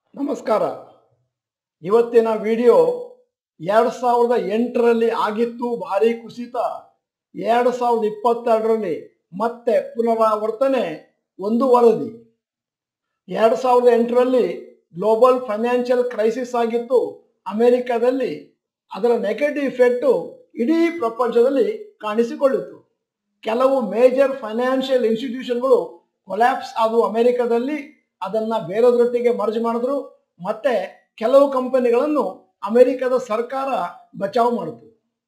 ನಮಸ್ಕಾರ ಇವತ್ತಿನ ವಿಡಿಯೋ ಎರಡು ಸಾವಿರದ ಎಂಟರಲ್ಲಿ ಆಗಿತ್ತು ಭಾರಿ ಕುಸಿತ ಎರಡು ಸಾವಿರದ ಇಪ್ಪತ್ತೆರಡರಲ್ಲಿ ಮತ್ತೆ ಪುನರಾವರ್ತನೆ ಒಂದು ವರದಿ ಎರಡು ಸಾವಿರದ ಎಂಟರಲ್ಲಿ ಗ್ಲೋಬಲ್ ಫೈನಾನ್ಷಿಯಲ್ ಕ್ರೈಸಿಸ್ ಆಗಿತ್ತು ಅಮೆರಿಕದಲ್ಲಿ ಅದರ ನೆಗೆಟಿವ್ ಇಫೆಕ್ಟು ಇಡೀ ಪ್ರಪಂಚದಲ್ಲಿ ಕಾಣಿಸಿಕೊಳ್ಳಿತು ಕೆಲವು ಮೇಜರ್ ಫೈನಾನ್ಷಿಯಲ್ ಇನ್ಸ್ಟಿಟ್ಯೂಷನ್ಗಳು ಕೊಲ್ಯಾಪ್ಸ್ ಆದವು ಅಮೆರಿಕದಲ್ಲಿ ಅದನ್ನ ಬೇರೆದ್ರೊಟ್ಟಿಗೆ ಮರ್ಜ್ ಮಾಡಿದ್ರು ಮತ್ತೆ ಕೆಲವು ಕಂಪನಿಗಳನ್ನು ಅಮೆರಿಕದ ಸರ್ಕಾರ ಬಚಾವ್ ಮಾಡಿತು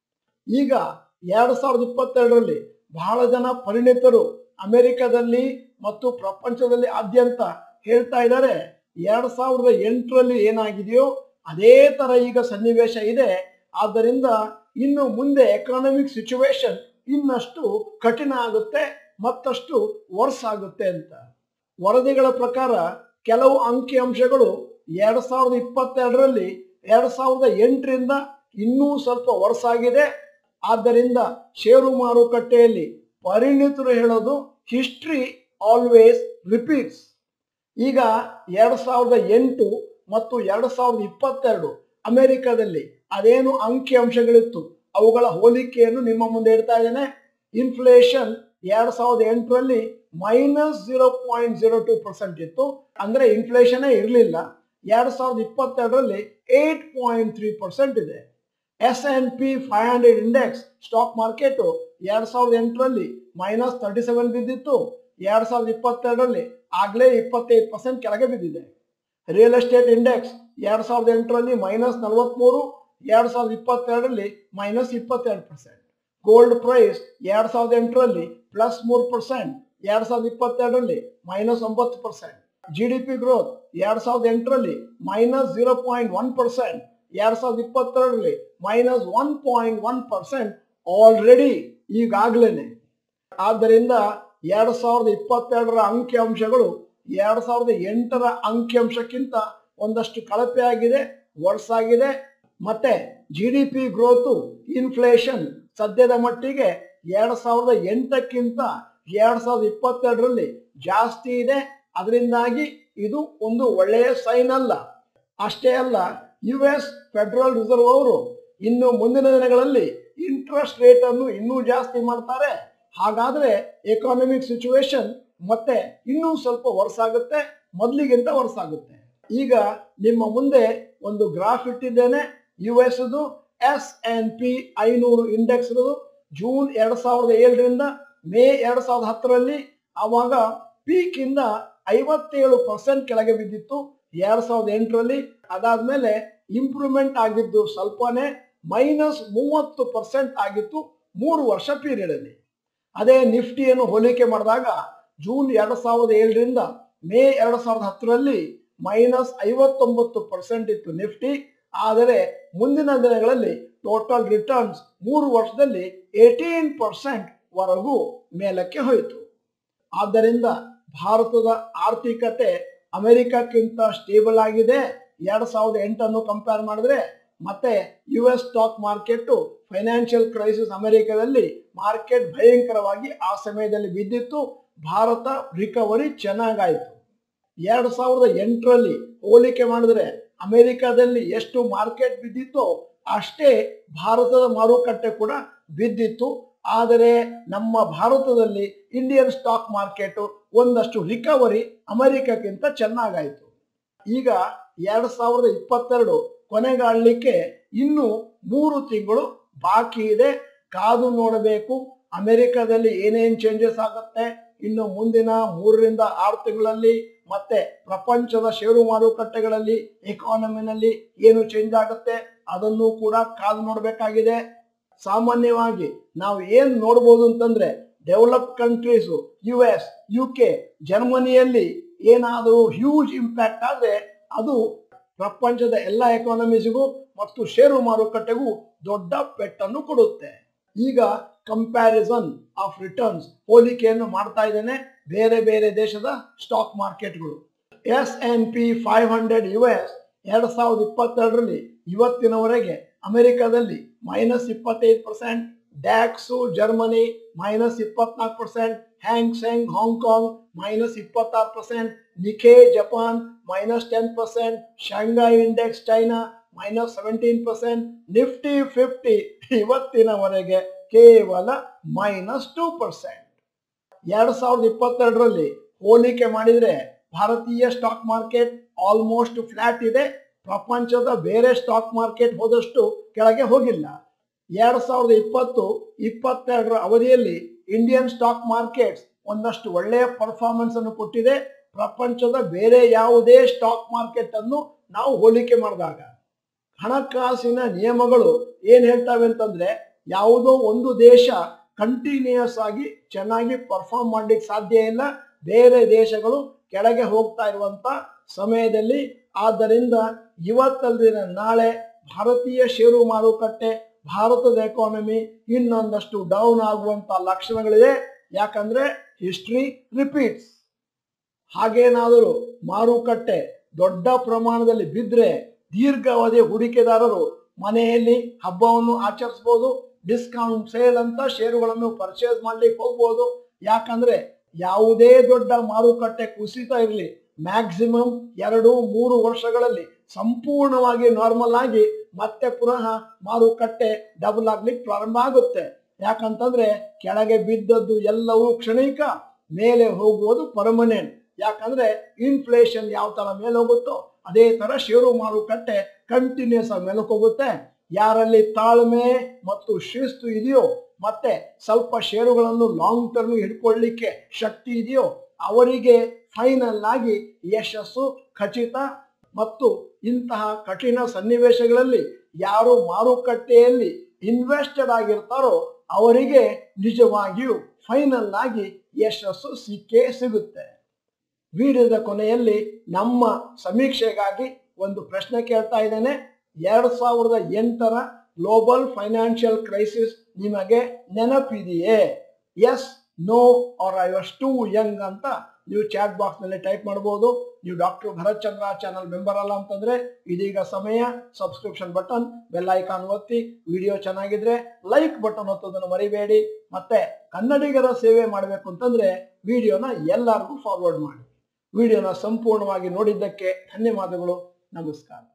ಈಗ ಎರಡು ಸಾವಿರದ ಇಪ್ಪತ್ತೆರಡರಲ್ಲಿ ಬಹಳ ಜನ ಪರಿಣಿತರು ಅಮೆರಿಕದಲ್ಲಿ ಮತ್ತು ಪ್ರಪಂಚದಲ್ಲಿ ಆದ್ಯಂತ ಹೇಳ್ತಾ ಇದ್ದಾರೆ ಎರಡ್ ಸಾವಿರದ ಎಂಟರಲ್ಲಿ ಏನಾಗಿದೆಯೋ ಅದೇ ತರ ಈಗ ಸನ್ನಿವೇಶ ಇದೆ ಆದ್ದರಿಂದ ಇನ್ನು ಮುಂದೆ ಎಕನಾಮಿಕ್ ಸಿಚುವೇಶನ್ ಇನ್ನಷ್ಟು ಕಠಿಣ ಆಗುತ್ತೆ ಮತ್ತಷ್ಟು ವರ್ಸ್ ಆಗುತ್ತೆ ಅಂತ ವರದಿಗಳ ಪ್ರಕಾರ ಕೆಲವು ಅಂಕಿ ಅಂಶಗಳು ಎರಡ್ ಸಾವಿರದ ಇಪ್ಪತ್ತೆರಡರಲ್ಲಿ ಎರಡ್ ಸಾವಿರದ ಎಂಟರಿಂದ ಇನ್ನೂ ಸ್ವಲ್ಪ ವರ್ಸ್ ಆಗಿದೆ ಆದ್ದರಿಂದ ಷೇರು ಮಾರುಕಟ್ಟೆಯಲ್ಲಿ ಪರಿಣಿತರು ಹೇಳೋದು ಹಿಸ್ಟ್ರಿ ಆಲ್ವೇಸ್ ರಿಪೀಟ್ಸ್ ಈಗ ಎರಡ್ ಸಾವಿರದ ಎಂಟು ಮತ್ತು ಎರಡ್ ಸಾವಿರದ ಇಪ್ಪತ್ತೆರಡು ಅಮೆರಿಕದಲ್ಲಿ ಅದೇನು ಅಂಕಿ ಅಂಶಗಳಿತ್ತು ಅವುಗಳ ಹೋಲಿಕೆಯನ್ನು ನಿಮ್ಮ ಮುಂದೆ ಇಡ್ತಾ ಇದ್ದೇನೆ ಇನ್ಫ್ಲೇಷನ್ ಎರಡ್ ಸಾವಿರದ ಎಂಟರಲ್ಲಿ minus zero point zero two percent ಇತ್ತು ಅಂದ್ರೆ ಇನ್ಫ್ಲೇಷನ್ ಇರಲಿಲ್ಲ ಎರಡ್ ಸಾವಿರದ ಇಪ್ಪತ್ತೆರಡರಲ್ಲಿ ಏಟ್ ಪಾಯಿಂಟ್ ತ್ರೀ ಪರ್ಸೆಂಟ್ ಇದೆ S N P five hundred index stock market ಎರಡ್ ಸಾವಿರದ ಎಂಟರಲ್ಲಿ ಮೈನಸ್ ತರ್ಟಿ ಸೆವೆನ್ ಬಿದ್ದಿತ್ತು ಎರಡ್ ಸಾವಿರದ ಇಪ್ಪತ್ತೆರಡರಲ್ಲಿ ಆಗ್ಲೇ ಇಪ್ಪತ್ತೈದು ಪರ್ಸೆಂಟ್ ಕೆಳಗೆ ಬಿದ್ದಿದೆ ರಿಯಲ್ ಎಸ್ಟೇಟ್ ಇಂಡೆಕ್ಸ್ ಎರಡ್ ಸಾವಿರದ ಎಂಟರಲ್ಲಿ ಮೈನಸ್ ನಲವತ್ಮೂರು ಎರಡ್ ಸಾವಿರದ ಇಪ್ಪತ್ತೆರಡರಲ್ಲಿ ಮೈನಸ್ ಇಪ್ಪತ್ತೆರಡು ಪರ್ಸೆಂಟ್ ಗೋಲ್ಡ್ ಪ್ರೈಸ್ ಎರಡ್ ಸಾವಿರದ ಎಂಟರಲ್ಲಿ ಪ್ಲಸ್ ಮೂರು ಪರ್ಸೆಂಟ್ ಎರಡ್ ಸಾವಿರದ ಇಪ್ಪತ್ತೆರಡರಲ್ಲಿ ಮೈನಸ್ ಒಂಬತ್ತು percent G D P growth ಎರಡ್ ಸಾವಿರದ ಎಂಟರಲ್ಲಿ minus zero point one percent ಎರಡ್ ಸಾವಿರದ ಇಪ್ಪತ್ತೆರಡರಲ್ಲಿ minus one point one percent already ಈಗಾಗ್ಲೇನೆ ಆದ್ದರಿಂದ ಎರಡ್ ಸಾವಿರದ ಇಪ್ಪತ್ತೆರಡರ ಅಂಕಿ ಅಂಶಗಳು ಎರಡ್ ಸಾವಿರದ ಎಂಟರ ಅಂಕಿ ಅಂಶಕ್ಕಿಂತ ಒಂದಷ್ಟು ಕಳಪೆ ಆಗಿದೆ ವರ್ಸ್ ಆಗಿದೆ ಮತ್ತೆ G D P growth inflation ಸದ್ಯದ ಮಟ್ಟಿಗೆ ಎರಡ್ ಸಾವಿರದ ಎಂಟಕ್ಕಿಂತ ಎರಡ್ ಸಾವಿರದ ಇಪ್ಪತ್ತೆರಡರಲ್ಲಿ ಜಾಸ್ತಿ ಇದೆ ಅದರಿಂದಾಗಿ ಇದು ಒಂದು ಒಳ್ಳೆಯ ಸೈನ್ ಅಲ್ಲ ಅಷ್ಟೇ ಅಲ್ಲ ಯು ಎಸ್ ಫೆಡರಲ್ ರಿಸರ್ವ್ ಅವರು ಇನ್ನು ಮುಂದಿನ ದಿನಗಳಲ್ಲಿ ಇಂಟ್ರೆಸ್ಟ್ ರೇಟ್ ಅನ್ನು ಇನ್ನೂ ಜಾಸ್ತಿ ಮಾಡ್ತಾರೆ ಹಾಗಾದ್ರೆ ಎಕಾನಮಿಕ್ ಸಿಚುವೇಶನ್ ಮತ್ತೆ ಇನ್ನೂ ಸ್ವಲ್ಪ ವರ್ಸ್ ಆಗುತ್ತೆ ಮೊದಲಿಗಿಂತ ವರ್ಸ್ ಆಗುತ್ತೆ ಈಗ ನಿಮ್ಮ ಮುಂದೆ ಒಂದು ಗ್ರಾಫ್ ಇಟ್ಟಿದ್ದೇನೆ U S S N P ಐನೂರು ಇಂಡೆಕ್ಸ್ ಜೂನ್ ಎರಡ್ ಸಾವಿರದ ಏಳರಿಂದ ಮೇ ಎರಡ್ ಸಾವಿರದ ಹತ್ತರಲ್ಲಿ ಆವಾಗ ಪೀಕ್ ಇಂದ ಐವತ್ತೇಳು ಪರ್ಸೆಂಟ್ ಕೆಳಗೆ ಬಿದ್ದಿತ್ತು ಎರಡ್ ಸಾವಿರದ ಎಂಟರಲ್ಲಿ ಅದಾದ್ಮೇಲೆ ಇಂಪ್ರೂವ್ಮೆಂಟ್ ಆಗಿದ್ದು ಸ್ವಲ್ಪನೇ ಮೈನಸ್ ಮೂವತ್ತು ಪರ್ಸೆಂಟ್ ಆಗಿತ್ತು ಮೂರು ವರ್ಷ ಪೀರಿಯಡ್ ಅಲ್ಲಿ ಅದೇ ನಿಫ್ಟಿಯನ್ನು ಹೋಲಿಕೆ ಮಾಡಿದಾಗ ಜೂನ್ ಎರಡ್ ಸಾವಿರದ ಏಳರಿಂದ ಮೇ ಎರಡ್ ಸಾವಿರದ ಹತ್ತರಲ್ಲಿ ಮೈನಸ್ ಐವತ್ತೊಂಬತ್ತು ಪರ್ಸೆಂಟ್ ಇತ್ತು ನಿಫ್ಟಿ ಆದರೆ ಮುಂದಿನ ದಿನಗಳಲ್ಲಿ ಟೋಟಲ್ ರಿಟರ್ನ್ಸ್ ಮೂರು ವರ್ಷದಲ್ಲಿ ಏಟೀನ್ ಪರ್ಸೆಂಟ್ ವರೆಗೂ ಮೇಲಕ್ಕೆ ಹೋಯಿತು ಆದ್ದರಿಂದ ಭಾರತದ ಆರ್ಥಿಕತೆ ಅಮೆರಿಕಕ್ಕಿಂತ ಸ್ಟೇಬಲ್ ಆಗಿದೆ ಎರಡ್ ಸಾವಿರದ ಎಂಟನ್ನು ಕಂಪೇರ್ ಮಾಡಿದ್ರೆ ಮತ್ತೆ U S stock market financial crisis ಅಮೆರಿಕದಲ್ಲಿ ಮಾರ್ಕೆಟ್ ಭಯಂಕರವಾಗಿ ಆ ಸಮಯದಲ್ಲಿ ಬಿದ್ದಿತ್ತು ಭಾರತ ರಿಕವರಿ ಚೆನ್ನಾಗಾಯಿತು ಎರಡ್ ಸಾವಿರದ ಎಂಟರಲ್ಲಿ ಹೋಲಿಕೆ ಮಾಡಿದ್ರೆ ಅಮೆರಿಕದಲ್ಲಿ ಎಷ್ಟು ಮಾರ್ಕೆಟ್ ಬಿದ್ದಿತ್ತೋ ಅಷ್ಟೇ ಭಾರತದ ಮಾರುಕಟ್ಟೆ ಕೂಡ ಬಿದ್ದಿತ್ತು ಆದರೆ ನಮ್ಮ ಭಾರತದಲ್ಲಿ ಇಂಡಿಯನ್ ಸ್ಟಾಕ್ ಮಾರ್ಕೆಟ್ ಒಂದಷ್ಟು ರಿಕವರಿ ಅಮೆರಿಕಕ್ಕಿಂತ ಚೆನ್ನಾಗಾಯಿತು ಈಗ ಎರಡ್ ಸಾವಿರದ ಇಪ್ಪತ್ತೆರಡು ಕೊನೆಗಾಣಲಿಕ್ಕೆ ಇನ್ನು ಮೂರು ತಿಂಗಳು ಬಾಕಿ ಇದೆ ಕಾದು ನೋಡಬೇಕು ಅಮೆರಿಕದಲ್ಲಿ ಏನೇನ್ ಚೇಂಜಸ್ ಆಗುತ್ತೆ ಇನ್ನು ಮುಂದಿನ ಮೂರರಿಂದ ಆರು ತಿಂಗಳಲ್ಲಿ ಮತ್ತೆ ಪ್ರಪಂಚದ ಷೇರು ಮಾರುಕಟ್ಟೆಗಳಲ್ಲಿ ಎಕಾನಮಿನಲ್ಲಿ ಏನು ಚೇಂಜ್ ಆಗುತ್ತೆ ಅದನ್ನು ಕೂಡ ಕಾದು ನೋಡಬೇಕಾಗಿದೆ ಸಾಮಾನ್ಯವಾಗಿ ನಾವು ಏನ್ ನೋಡ್ಬೋದು ಅಂತಂದ್ರೆ develop countries U S U K ಜರ್ಮನಿಯಲ್ಲಿ ಏನಾದರೂ ಹ್ಯೂಜ್ ಇಂಪ್ಯಾಕ್ಟ್ ಆದ್ರೆ ಅದು ಪ್ರಪಂಚದ ಎಲ್ಲ ಎಕಾನಮೀಸ್ಗೂ ಮತ್ತು ಷೇರು ಮಾರುಕಟ್ಟೆಗೂ ದೊಡ್ಡ ಪೆಟ್ಟನ್ನು ಕೊಡುತ್ತೆ ಈಗ ಕಂಪ್ಯಾರಿಸನ್ ಆಫ್ ರಿಟರ್ನ್ಸ್ ಹೋಲಿಕೆಯನ್ನು ಮಾಡ್ತಾ ಇದ್ದೇನೆ ಬೇರೆ ಬೇರೆ ದೇಶದ ಸ್ಟಾಕ್ ಮಾರ್ಕೆಟ್ಗಳು S N P five hundred U S ಎರಡ್ ಸಾವಿರದ ಇಪ್ಪತ್ತೆರಡರಲ್ಲಿ ಇವತ್ತಿನವರೆಗೆ ಅಮೆರಿಕದಲ್ಲಿ ಮೈನಸ್ ಇಪ್ಪತ್ತೈದು ಪರ್ಸೆಂಟ್ ಡ್ಯಾಕ್ಸು ಜರ್ಮನಿ ಮೈನಸ್ ಇಪ್ಪತ್ನಾಲ್ಕು percent Hang Seng Hong Kong minus ಇಪ್ಪತ್ತಾರು percent Nikkei Japan minus ten percent Shanghai index China minus seventeen percent Nifty fifty ಇವತ್ತಿನವರೆಗೆ ಕೇವಲ ಮೈನಸ್ ಟೂ ಪರ್ಸೆಂಟ್ ಎರಡ್ ಸಾವಿರದ ಇಪ್ಪತ್ತೆರಡರಲ್ಲಿ ಹೋಲಿಕೆ ಮಾಡಿದ್ರೆ ಭಾರತೀಯ ಸ್ಟಾಕ್ ಮಾರ್ಕೆಟ್ ಆಲ್ಮೋಸ್ಟ್ ಫ್ಲಾಟ್ ಇದೆ ಪ್ರಪಂಚದ ಬೇರೆ ಸ್ಟಾಕ್ ಮಾರ್ಕೆಟ್ ಹೋದಷ್ಟು ಕೆಳಗೆ ಹೋಗಿಲ್ಲ ಎರಡ್ ಸಾವಿರದ ಇಪ್ಪತ್ತು ಇಪ್ಪತ್ತೆರಡರ ಅವಧಿಯಲ್ಲಿ ಇಂಡಿಯನ್ ಸ್ಟಾಕ್ ಮಾರ್ಕೆಟ್ಸ್ ಒಂದಷ್ಟು ಒಳ್ಳೆಯ ಪರ್ಫಾರ್ಮೆನ್ಸ್ ಅನ್ನು ಕೊಟ್ಟಿದೆ ಪ್ರಪಂಚದ ಬೇರೆ ಯಾವುದೇ ಸ್ಟಾಕ್ ಮಾರ್ಕೆಟ್ ಅನ್ನು ನಾವು ಹೋಲಿಕೆ ಮಾಡಿದಾಗ ಹಣಕಾಸಿನ ನಿಯಮಗಳು ಏನ್ ಹೇಳ್ತವೆ ಅಂತಂದ್ರೆ ಯಾವುದೋ ಒಂದು ದೇಶ ಕಂಟಿನ್ಯೂಯಸ್ ಆಗಿ ಚೆನ್ನಾಗಿ ಪರ್ಫಾರ್ಮ್ ಮಾಡ್ಲಿಕ್ಕೆ ಸಾಧ್ಯ ಇಲ್ಲ ಬೇರೆ ದೇಶಗಳು ಕೆಳಗೆ ಹೋಗ್ತಾ ಇರುವಂತ ಸಮಯದಲ್ಲಿ ಆದ್ದರಿಂದ ಇವತ್ತಲ್ದಿನ ನಾಳೆ ಭಾರತೀಯ ಷೇರು ಮಾರುಕಟ್ಟೆ ಭಾರತದ ಎಕಾನಮಿ ಇನ್ನೊಂದಷ್ಟು ಡೌನ್ ಆಗುವಂತ ಲಕ್ಷಣಗಳಿದೆ ಯಾಕಂದ್ರೆ ಹಿಸ್ಟ್ರಿ ರಿಪೀಟ್ಸ್ ಹಾಗೇನಾದರೂ ಮಾರುಕಟ್ಟೆ ದೊಡ್ಡ ಪ್ರಮಾಣದಲ್ಲಿ ಬಿದ್ದರೆ ದೀರ್ಘಾವಧಿ ಹೂಡಿಕೆದಾರರು ಮನೆಯಲ್ಲಿ ಹಬ್ಬವನ್ನು ಆಚರಿಸಬಹುದು ಡಿಸ್ಕೌಂಟ್ ಸೇಲ್ ಅಂತ ಷೇರುಗಳನ್ನು ಪರ್ಚೇಸ್ ಮಾಡ್ಲಿಕ್ಕೆ ಹೋಗ್ಬೋದು ಯಾಕಂದ್ರೆ ಯಾವುದೇ ದೊಡ್ಡ ಮಾರುಕಟ್ಟೆ ಕುಸಿತ ಇರಲಿ ಮ್ಯಾಕ್ಸಿಮಮ್ ಎರಡು ಮೂರು ವರ್ಷಗಳಲ್ಲಿ ಸಂಪೂರ್ಣವಾಗಿ ನಾರ್ಮಲ್ ಆಗಿ ಮತ್ತೆ ಪುನಃ ಮಾರುಕಟ್ಟೆ ಡಬಲ್ ಆಗ್ಲಿಕ್ಕೆ ಪ್ರಾರಂಭ ಆಗುತ್ತೆ ಯಾಕಂತಂದ್ರೆ ಕೆಳಗೆ ಬಿದ್ದದ್ದು ಎಲ್ಲವೂ ಕ್ಷಣಿಕ ಮೇಲೆ ಹೋಗುವುದು ಪರ್ಮನೆಂಟ್ ಯಾಕಂದ್ರೆ ಇನ್ಫ್ಲೇಷನ್ ಯಾವ ತರ ಮೇಲೆ ಹೋಗುತ್ತೋ ಅದೇ ತರ ಷೇರು ಮಾರುಕಟ್ಟೆ ಕಂಟಿನ್ಯೂಸ್ ಆಗಿ ಮೇಲಕ್ಕೆ ಹೋಗುತ್ತೆ ಯಾರಲ್ಲಿ ತಾಳ್ಮೆ ಮತ್ತು ಶಿಸ್ತು ಇದೆಯೋ ಮತ್ತೆ ಸ್ವಲ್ಪ ಷೇರುಗಳನ್ನು ಲಾಂಗ್ ಟರ್ಮ್ ಹಿಡ್ಕೊಳ್ಳಿಕ್ಕೆ ಶಕ್ತಿ ಇದೆಯೋ ಅವರಿಗೆ ಫೈನಲ್ ಆಗಿ ಯಶಸ್ಸು ಖಚಿತ ಮತ್ತು ಇಂತಹ ಕಠಿಣ ಸನ್ನಿವೇಶಗಳಲ್ಲಿ ಯಾರು ಮಾರುಕಟ್ಟೆಯಲ್ಲಿ ಇನ್ವೆಸ್ಟೆಡ್ ಆಗಿರ್ತಾರೋ ಅವರಿಗೆ ನಿಜವಾಗಿಯೂ ಫೈನಲ್ ಆಗಿ ಯಶಸ್ಸು ಸಿಕ್ಕೇ ಸಿಗುತ್ತೆ ವಿಡಿಯೋದ ಕೊನೆಯಲ್ಲಿ ನಮ್ಮ ಸಮೀಕ್ಷೆಗಾಗಿ ಒಂದು ಪ್ರಶ್ನೆ ಕೇಳ್ತಾ ಇದ್ದೇನೆ ಎರಡ್ ಸಾವಿರದ ಎಂಟರ ಗ್ಲೋಬಲ್ ಫೈನಾನ್ಷಿಯಲ್ ಕ್ರೈಸಿಸ್ ನಿಮಗೆ ನೆನಪಿದೆಯೇ yes no or I was too young ಅಂತ ನೀವು ಚಾಟ್ ಬಾಕ್ಸ್ ನಲ್ಲಿ ಟೈಪ್ ಮಾಡಬಹುದು ನೀವು doctor Bharath Chandra channel member ಅಲ್ಲ ಅಂತಂದ್ರೆ ಇದೀಗ ಸಮಯ ಸಬ್ಸ್ಕ್ರಿಪ್ಷನ್ ಬಟನ್ ಬೆಲ್ ಐಕಾನ್ ಒತ್ತಿ ವಿಡಿಯೋ ಚೆನ್ನಾಗಿದ್ರೆ ಲೈಕ್ ಬಟನ್ ಒತ್ತೋದನ್ನು ಮರಿಬೇಡಿ ಮತ್ತೆ ಕನ್ನಡಿಗರ ಸೇವೆ ಮಾಡಬೇಕು ಅಂತಂದ್ರೆ ವಿಡಿಯೋನ ಎಲ್ಲರಿಗೂ ಫಾರ್ವರ್ಡ್ ಮಾಡಿ ವಿಡಿಯೋನ ಸಂಪೂರ್ಣವಾಗಿ ನೋಡಿದ್ದಕ್ಕೆ ಧನ್ಯವಾದಗಳು ನಮಸ್ಕಾರ